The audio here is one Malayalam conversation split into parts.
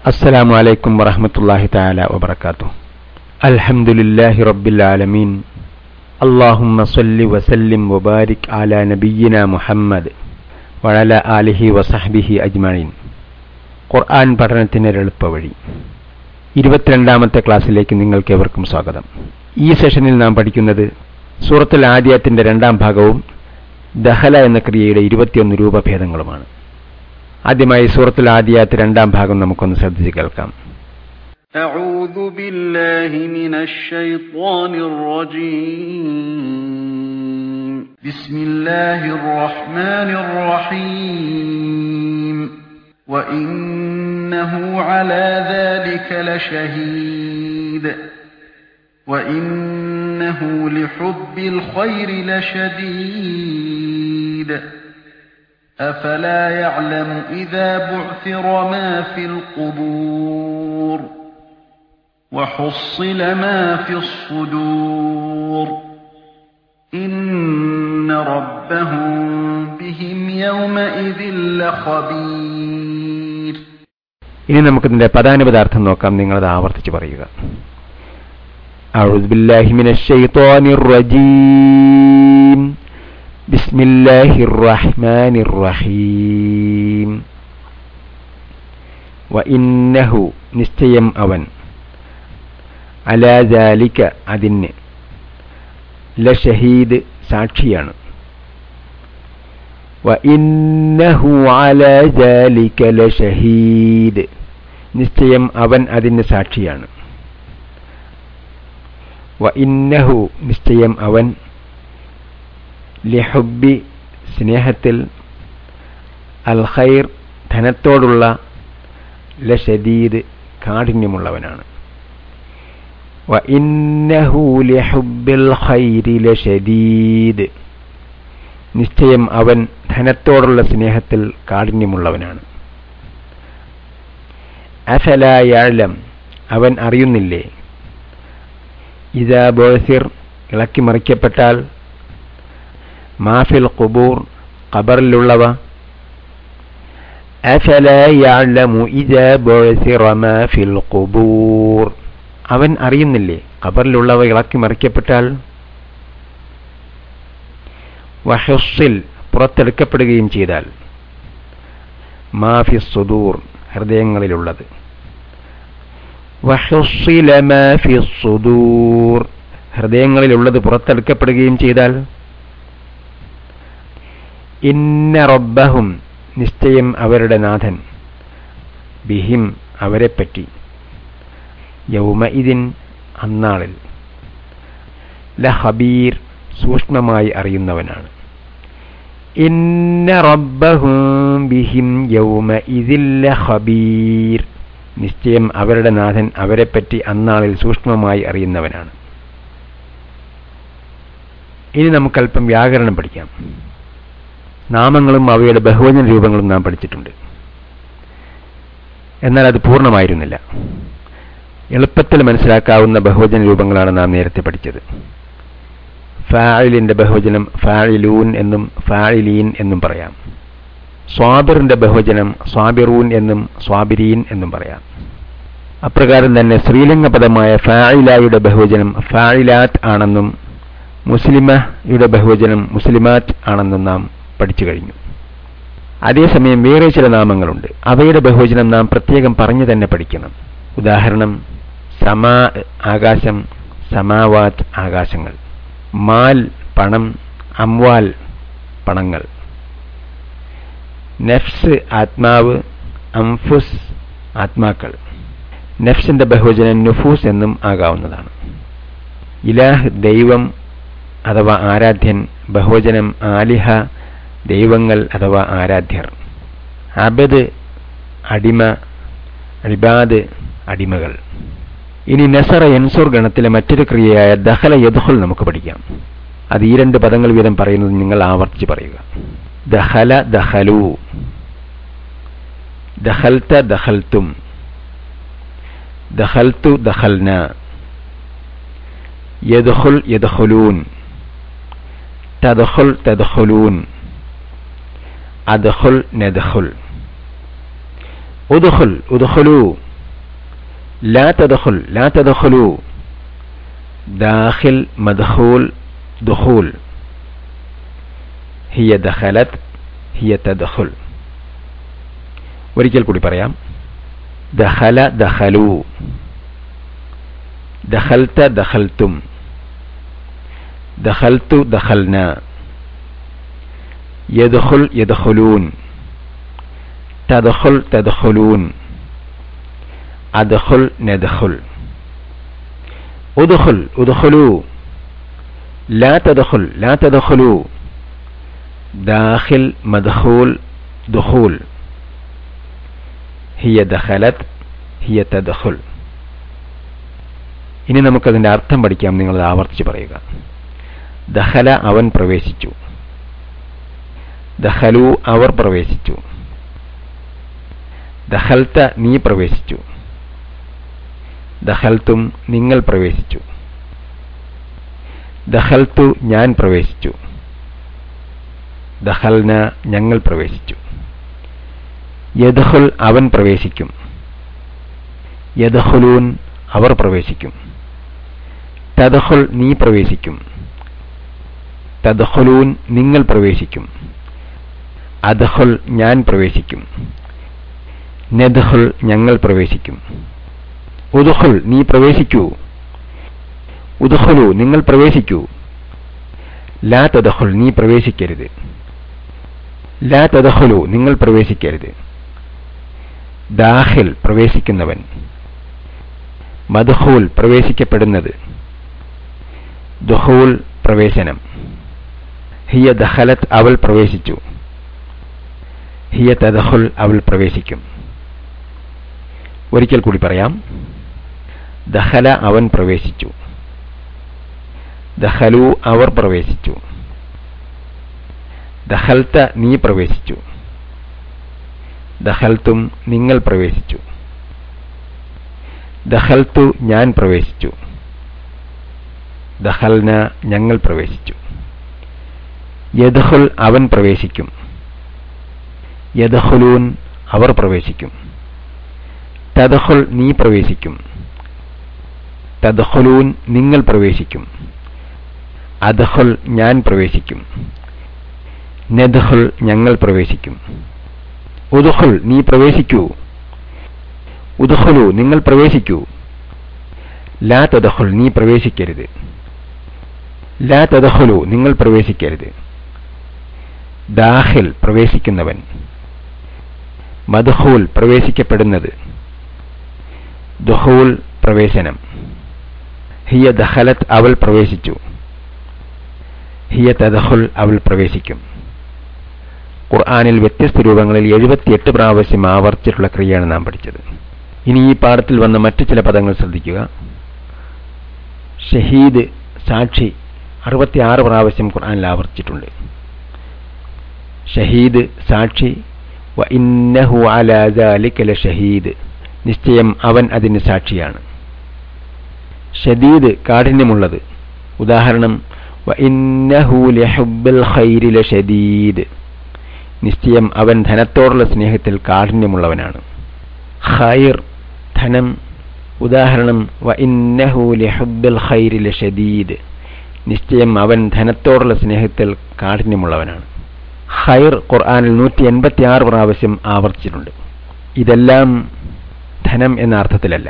السلام عليكم ورحمة الله تعالى وبركاته الحمد لله رب العالمين اللهم صل وسلم وبارك على نبينا محمد وعلى آله وصحبه أجمعين ഖുർആൻ പഠനത്തിന് എളുപ്പവഴി ഇരുപത്തിരണ്ടാമത്തെ ക്ലാസ്സിലേക്ക് നിങ്ങൾക്ക് എവർക്കും സ്വാഗതം ഈ സെഷനിൽ നാം പഠിക്കുന്നത് സൂറത്തുൽ ആദ്യത്തിന്റെ രണ്ടാം ഭാഗവും ദഹല എന്ന ക്രിയയുടെ ഇരുപത്തിയൊന്ന് രൂപഭേദങ്ങളുമാണ് ആദ്യമായി സൂറത്തുൽ ആദിയാത്ത് രണ്ടാം ഭാഗം നമുക്കൊന്ന് ശ്രദ്ധിച്ച് കേൾക്കാം أعوذ بالله من الشيطان الرجيم بسم الله الرحمن الرحيم وإنه على ذلك لشهيد وإنه لحب الخير لشديد أفلا يعلم إذا بعثر ما في القبور وحصل ما في الصدور إن ربهم بهم يومئذ لخبير ഇനി നമുക്കിതിന്റെ പദാനുപദാർത്ഥം നോക്കാം നിങ്ങളത് ആവർത്തിച്ച് പറയുക أعوذ بالله من الشيطان الرجيم بسم الله الرحمن الرحيم وإنه നിശ്ചയം അവൻ അലാ ദാലിക അതിന് ലഷഹീദ് സാക്ഷിയാണ് വഇന്നഹു അലാ ദാലിക ലഷഹീദ് നിശ്ചയം അവൻ അതിന് സാക്ഷിയാണ് വഇന്നഹു നിശ്ചയം അവൻ ലിഹുബി സ്നേഹത്തിൽ അൽ ഖൈർ ധനത്തോടുള്ള ലഷദീദ് കാഠിന്യമുള്ളവനാണ് വഇന്നഹു ലിഹുബിൽ ഖൈരി ലഷദീദ് നിശ്ചയം അവൻ ധനത്തോടുള്ള സ്നേഹത്തിൽ കാഠിന്യമുള്ളവനാണ് അഫലായാളം അവൻ അറിയുന്നില്ലേ ഇതാ ബോസിർ ഇളക്കി മറിക്കപ്പെട്ടാൽ മാഫിൽ ഖുബൂർ ഖബറിലുള്ളവ أفلا يعلم إذا بعثر ما في القبور അവൻ അറിയുന്നില്ലേ ഖബറിലുള്ളവ ഇളക്കി മറിക്കപ്പെട്ടാൽ വഹുസിൽ പുറത്തെടുക്കപ്പെടുകയും ചെയ്താൽ മാഫി സുദൂർ ഹൃദയങ്ങളിലുള്ളത് വഹുസില മാഫി സുദൂർ ഹൃദയങ്ങളിലുള്ളത് പുറത്തെടുക്കപ്പെടുകയും ചെയ്താൽ ഇന്ന റബ്ബഹും നിശ്ചയം അവരുടെ നാഥൻ ബിഹിം അവരെപ്പറ്റി യൗമ ഇതിൻ അന്നാളിൽ ലഹബീർ സൂക്ഷ്മമായി അറിയുന്നവനാണ് ഇന്ന റബ്ബഹും ബിഹിം യൗമ ഇതിൽ ലഹബീർ നിശ്ചയം അവരുടെ നാഥൻ അവരെപ്പറ്റി അന്നാളിൽ സൂക്ഷ്മമായി അറിയുന്നവനാണ് ഇനി നമുക്കല്പം വ്യാകരണം പഠിക്കാം നാമങ്ങളും അവയുടെ ബഹുവചന രൂപങ്ങളും നാം പഠിച്ചിട്ടുണ്ട് എന്നാൽ അത് പൂർണ്ണമായിരുന്നില്ല എളുപ്പത്തിൽ മനസ്സിലാക്കാവുന്ന ബഹുവചന രൂപങ്ങളാണ് നാം നേരത്തെ പഠിച്ചത് ഫായിലിന്റെ ബഹുവചനം ഫായിലൂൻ എന്നും ഫായിലീൻ എന്നും പറയാം സ്വാബിറിന്റെ ബഹുവചനം സ്വാബിറൂൻ എന്നും സ്വാബിരീൻ എന്നും പറയാം അപ്രകാരം തന്നെ ശ്രീലിംഗ പദമായ ഫായിലായുടെ ബഹുവചനം ഫായിലാത്ത് ആണെന്നും മുസ്ലിമയുടെ ബഹുവചനം മുസ്ലിമാറ്റ് ആണെന്നും നാം പഠിച്ചു കഴിഞ്ഞു അതേസമയം വേറെ ചില നാമങ്ങളുണ്ട് അവയുടെ ബഹുവചനം നാം പ്രത്യേകം പറഞ്ഞു തന്നെ പഠിക്കണം ഉദാഹരണം സമാ ആകാശം സമാവാത്ത് ആകാശങ്ങൾ മാൽ പണം അംവാൽ പണങ്ങൾ നെഫ്സ് ആത്മാവ് അംഫുസ് ആത്മാക്കൾ നെഫ്സിന്റെ ബഹുവചനം നുഫൂസ് എന്നും ആകാവുന്നതാണ് ഇലാഹ് ദൈവം അഥവാ ആരാധ്യൻ ബഹുവചനം ആലിഹ ദൈവങ്ങൾ അഥവാ ആരാധ്യർ അബദ് അടിമ അടിബാദ് അടിമകൾ ഇനി നസറ എൻസൂർ ഗണത്തിലെ മറ്റൊരു ക്രിയയായ ദഹല യദുഹുൽ നമുക്ക് പഠിക്കാം അത് ഈ രണ്ട് പദങ്ങൾ വീതം പറയുന്നത് നിങ്ങൾ ആവർത്തിച്ച് പറയുക ദഹല ദഹലു ദഹൽത്ത ദഹൽത്തും ദഹൽത്തു ദഹൽന യദ്ഖുൽ യദ്ഖുലൂൻ തദ്ഖുൽ തദ്ഖുലൂൻ അദ്ഖുൽ നദ്ഖുൽ ഉദ്ഖുൽ ഉദ്ഖുലു ലാ തദഖുൽ ലാ തദഖുലു ദാഖിൽ മദ്ഖൂൽ ദുഖൂൽ ഹിയ ദഖലത് ഹിയ തദ്ഖുൽ ഒരിക്കൽ കൂടി പറയാം ദഖല ദഖലു ദഖൽത ദഖൽത്തും ദഖൽതു ദഖൽന യദ്ഖുൽ യദ്ഖുലൂൻ തദ്ഖുൽ തദ്ഖുലൂൻ അദ്ഖുൽ നദ്ഖുൽ ഉദ്ഖുൽ ഉദ്ഖുലു ലാ തദ്ഖുൽ ലാ തദ്ഖുലു ദാഖിൽ മദ്ഖൂൽ ദുഖൂൽ ഹിയ ദഖലത് ഹിയ തദ്ഖുൽ ഇനി നമുക്കതിന്റെ അർത്ഥം പഠിക്കാം നിങ്ങൾ ആവർത്തിച്ച് പറയുക ദഹല അവൻ പ്രവേശിച്ചു ദഹലു അവർ പ്രവേശിച്ചു ദഹൽത്ത നീ പ്രവേശിച്ചു ദഹൽത്തും നിങ്ങൾ പ്രവേശിച്ചു ദഹൽത്തു ഞാൻ പ്രവേശിച്ചു ദഹൽന ഞങ്ങൾ പ്രവേശിച്ചു യദഹുൽ അവൻ പ്രവേശിക്കും യദഹുലൂൻ അവർ പ്രവേശിക്കും തദഹുൽ നീ പ്രവേശിക്കും തദഹുലൂൻ നിങ്ങൾ പ്രവേശിക്കും അദഹുൽ ഞാൻ പ്രവേശിക്കും നദഹുൽ ഞങ്ങൾ പ്രവേശിക്കും ഉദുഹുൽ നീ പ്രവേശിക്കൂ ഉദുഹുലു നിങ്ങൾ പ്രവേശിക്കൂ ലാ തദഹുൽ നീ പ്രവേശിക്കരുത് ലാ തദഹുലു നിങ്ങൾ പ്രവേശിക്കരുത് ദാഹിൽ പ്രവേശിക്കുന്നവൻ മദ്ഹൂൽ പ്രവേശിക്കപ്പെടുന്നത് ദുഹൂൽ പ്രവേശനം ഹിയ ദഹലത്ത് അവൾ പ്രവേശിച്ചു ഹിയ തദഹുൽ അവൾ പ്രവേശിക്കും ഒരിക്കൽ കൂടി പറയാം ദഹല അവൻ പ്രവേശിച്ചു ദഹലു അവർ പ്രവേശിച്ചു ദഹൽത്ത നീ പ്രവേശിച്ചു ദഹൽത്തും നിങ്ങൾ പ്രവേശിച്ചു ദഹൽത്തു ഞാൻ പ്രവേശിച്ചു ദഹൽന ഞങ്ങൾ പ്രവേശിച്ചു യദഹുൽ അവൻ പ്രവേശിക്കും യദഹുലൂൻ അവർ പ്രവേശിക്കും തദഹുൽ നീ പ്രവേശിക്കും തദഹുലൂൻ നിങ്ങൾ പ്രവേശിക്കും അദഹുൽ ഞാൻ പ്രവേശിക്കും നദഹുൽ ഞങ്ങൾ പ്രവേശിക്കും ഉദുഹുൽ നീ പ്രവേശിക്കൂ ഉദുഹുലു നിങ്ങൾ പ്രവേശിക്കൂ ലാ തദഹുൽ നീ പ്രവേശിക്കരുത് ലാ തദഹുലു നിങ്ങൾ പ്രവേശിക്കരുത് ദാഹിൽ പ്രവേശിക്കുന്നവൻ മദ്ഹൂൽ പ്രവേശിക്കപ്പെടുന്നത് ദുഹൂൽ പ്രവേശനം ഹിയ ദഹലത്ത് അവൾ പ്രവേശിച്ചു ഹിയ തദഹുൽ അവൾ പ്രവേശിക്കും ഖുർആാനിൽ വ്യത്യസ്ത രൂപങ്ങളിൽ എഴുപത്തിയെട്ട് പ്രാവശ്യം ആവർത്തിച്ചിട്ടുള്ള ക്രിയയാണ് നാം പഠിച്ചത് ഇനി ഈ പാഠത്തിൽ വന്ന മറ്റു ചില പദങ്ങൾ ശ്രദ്ധിക്കുക ഷഹീദ് സാക്ഷി അറുപത്തിയാറ് പ്രാവശ്യം ഖുർആാനിൽ ആവർത്തിച്ചിട്ടുണ്ട് ഷഹീദ് സാക്ഷി വ ഇന്നഹു അലാ ദാലിക ലഷഹീദ് നിശ്ചയം അവൻ അതിന് സാക്ഷിയാണ് ഷദീദ് കാഠിന്യമുള്ളത് ഉദാഹരണം വ ഇന്നഹു ലഹുബ്ബിൽ ഖൈരി ലഷദീദ് നിശ്ചയം അവൻ ധനത്തോടുള്ള സ്നേഹത്തിൽ കാഠിന്യമുള്ളവനാണ് ഖൈർ ധനം ഉദാഹരണം വ ഇന്നഹു ലഹുബ്ബിൽ ഖൈരി ലഷദീദ് നിശ്ചയം അവൻ ധനത്തോടുള്ള സ്നേഹത്തിൽ കാഠിന്യമുള്ളവനാണ് ഖൈർ ഖുർആാനിൽ നൂറ്റി എൺപത്തി ആറ് പ്രാവശ്യം ആവർത്തിച്ചിട്ടുണ്ട് ഇതെല്ലാം ധനം എന്ന അർത്ഥത്തിലല്ല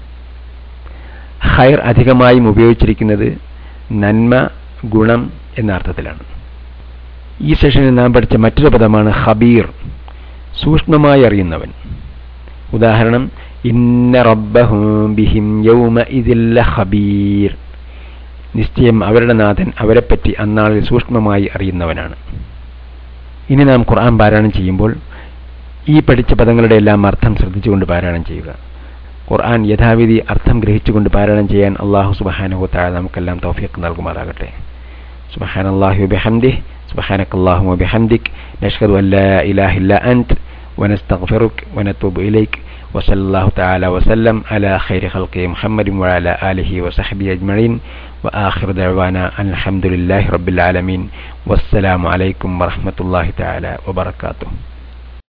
ഖൈർ അധികമായും ഉപയോഗിച്ചിരിക്കുന്നത് നന്മ ഗുണം എന്ന അർത്ഥത്തിലാണ് ഈ സെഷനിൽ നാം പഠിച്ച മറ്റൊരു പദമാണ് ഹബീർ സൂക്ഷ്മമായി അറിയുന്നവൻ ഉദാഹരണം ഇന്ന റബ്ബഹും ബിഹിം യൗമ ഇതില്ല ഹബീർ നിശ്ചയം അവരുടെ നാഥൻ അവരെപ്പറ്റി അന്നാളിൽ സൂക്ഷ്മമായി അറിയുന്നവനാണ് ഇനി നാം ഖുർആൻ പാരായണം ചെയ്യുമ്പോൾ ഈ പഠിച്ച പദങ്ങളുടെ എല്ലാം അർത്ഥം ശ്രദ്ധിച്ചുകൊണ്ട് പാരായണം ചെയ്യുക ഖുർആൻ യഥാവിധി അർത്ഥം ഗ്രഹിച്ചുകൊണ്ട് പാരായണം ചെയ്യാൻ അള്ളാഹു സുബഹാനഹു താഴെ നമുക്കെല്ലാം തൗഫീഖ് നൽകുമാറാകട്ടെ സുബഹാൻ അള്ളാഹു ബിഹംദിഹ് سبحانك اللهم وبحمدك نشهد أن لا إله إلا أنت ونستغفرك ونتوب إليك وصلى الله تعالى وسلم على خير خلقه محمد وعلى آله وصحبه أجمعين وآخر دعوانا أن الحمد لله رب العالمين والسلام عليكم ورحمة الله تعالى وبركاته